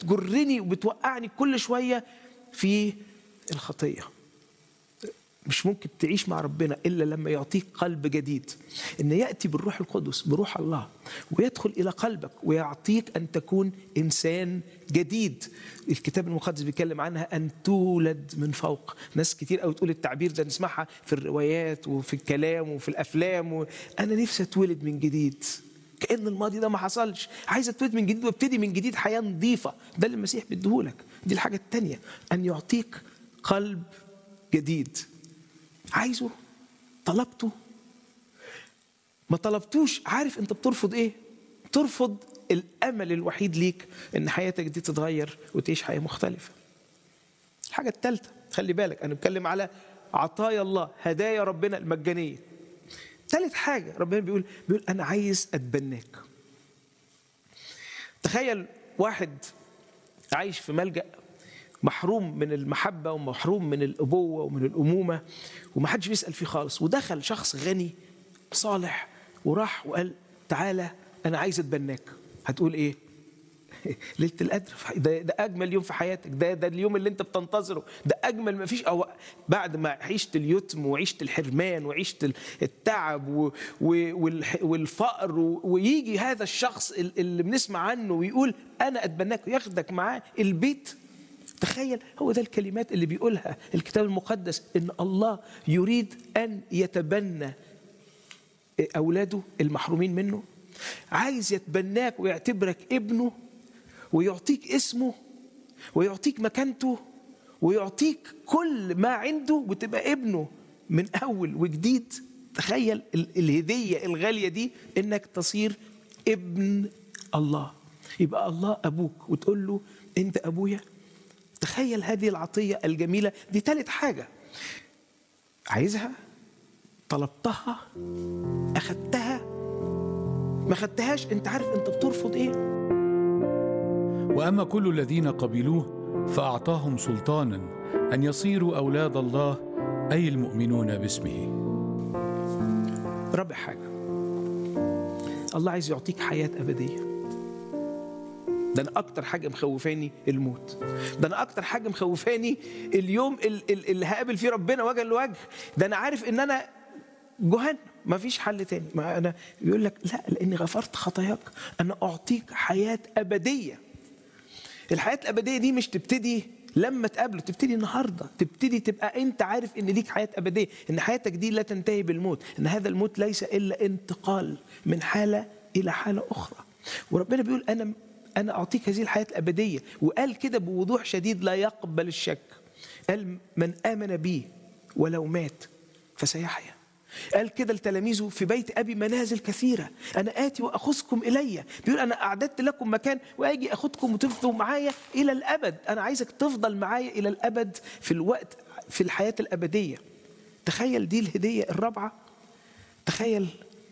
بتجرني وبتوقعني كل شويه في الخطيه مش ممكن تعيش مع ربنا الا لما يعطيك قلب جديد ان ياتي بالروح القدس بروح الله ويدخل الى قلبك ويعطيك ان تكون انسان جديد الكتاب المقدس بيتكلم عنها ان تولد من فوق ناس كتير قوي تقول التعبير ده نسمعها في الروايات وفي الكلام وفي الافلام و... انا نفسي اتولد من جديد كان الماضي ده ما حصلش عايز اتولد من جديد وابتدي من جديد حياه نظيفه ده اللي المسيح بيديهولك دي الحاجه الثانيه ان يعطيك قلب جديد عايزه طلبته ما طلبتوش عارف انت بترفض ايه ترفض الامل الوحيد ليك ان حياتك دي تتغير وتعيش حياه مختلفه الحاجه الثالثه خلي بالك انا بتكلم على عطايا الله هدايا ربنا المجانيه ثالث حاجه ربنا بيقول بيقول انا عايز اتبناك تخيل واحد عايش في ملجأ محروم من المحبة ومحروم من الأبوة ومن الأمومة ومحدش بيسأل فيه خالص ودخل شخص غني صالح وراح وقال تعالى أنا عايز أتبناك هتقول إيه؟ ليلة القدر ده, ده أجمل يوم في حياتك ده ده اليوم اللي أنت بتنتظره ده أجمل ما فيش أو بعد ما عشت اليتم وعشت الحرمان وعشت التعب و والفقر ويجي هذا الشخص اللي بنسمع عنه ويقول أنا أتبناك وياخدك معاه البيت تخيل هو ده الكلمات اللي بيقولها الكتاب المقدس ان الله يريد ان يتبنى اولاده المحرومين منه عايز يتبناك ويعتبرك ابنه ويعطيك اسمه ويعطيك مكانته ويعطيك كل ما عنده وتبقى ابنه من اول وجديد تخيل الهديه الغاليه دي انك تصير ابن الله يبقى الله ابوك وتقول له انت ابويا تخيل هذه العطية الجميلة دي ثالث حاجة عايزها طلبتها أخدتها ما خدتهاش أنت عارف أنت بترفض إيه واما كل الذين قبلوه فاعطاهم سلطانا ان يصيروا اولاد الله اي المؤمنون باسمه رابع حاجة الله عايز يعطيك حياة أبدية ده انا اكتر حاجه مخوفاني الموت ده انا اكتر حاجه مخوفاني اليوم اللي هقابل فيه ربنا وجها لوجه ده انا عارف ان انا جهنم ما فيش حل تاني ما انا يقول لك لا لاني غفرت خطاياك انا اعطيك حياه ابديه الحياه الابديه دي مش تبتدي لما تقابله تبتدي النهارده تبتدي تبقى انت عارف ان ليك حياه ابديه ان حياتك دي لا تنتهي بالموت ان هذا الموت ليس الا انتقال من حاله الى حاله اخرى وربنا بيقول انا أنا أعطيك هذه الحياة الأبدية وقال كده بوضوح شديد لا يقبل الشك قال من آمن بي ولو مات فسيحيا قال كده لتلاميذه في بيت أبي منازل كثيرة أنا آتي وأخذكم إلي بيقول أنا أعددت لكم مكان وأجي أخذكم وتفضلوا معايا إلى الأبد أنا عايزك تفضل معايا إلى الأبد في الوقت في الحياة الأبدية تخيل دي الهدية الرابعة تخيل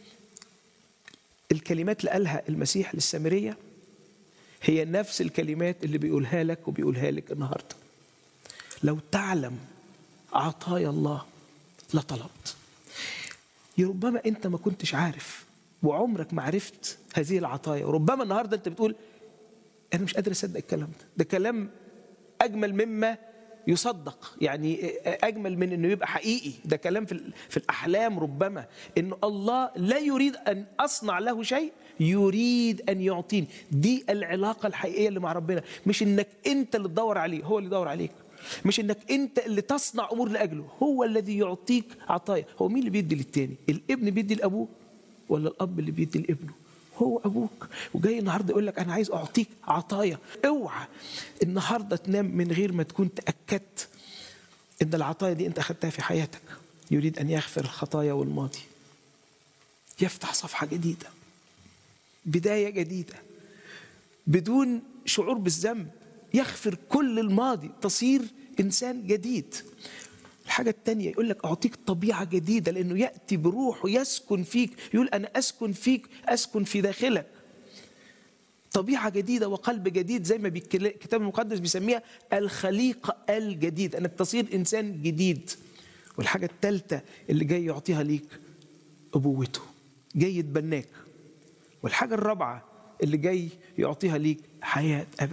الكلمات اللي قالها المسيح للسامريه هي نفس الكلمات اللي بيقولها لك وبيقولها لك النهارده لو تعلم عطايا الله لطلبت ربما انت ما كنتش عارف وعمرك ما عرفت هذه العطايا وربما النهارده انت بتقول انا مش قادر اصدق الكلام ده ده كلام اجمل مما يصدق يعني اجمل من انه يبقى حقيقي ده كلام في في الاحلام ربما ان الله لا يريد ان اصنع له شيء يريد ان يعطيني دي العلاقه الحقيقيه اللي مع ربنا مش انك انت اللي تدور عليه هو اللي يدور عليك مش انك انت اللي تصنع امور لاجله هو الذي يعطيك عطايا هو مين اللي بيدي للتاني الابن بيدي لابوه ولا الاب اللي بيدي لابنه هو ابوك وجاي النهارده يقول لك انا عايز اعطيك عطايا اوعى النهارده تنام من غير ما تكون تاكدت ان العطايا دي انت اخذتها في حياتك يريد ان يغفر الخطايا والماضي يفتح صفحه جديده بدايه جديده بدون شعور بالذنب يغفر كل الماضي تصير انسان جديد الحاجة التانية يقول لك أعطيك طبيعة جديدة لأنه يأتي بروحه يسكن فيك يقول أنا أسكن فيك أسكن في داخلك طبيعة جديدة وقلب جديد زي ما الكتاب المقدس بيسميها الخليقة الجديد أنك تصير إنسان جديد والحاجة الثالثة اللي جاي يعطيها ليك أبوته جاي يتبناك والحاجة الرابعة اللي جاي يعطيها ليك حياة أبد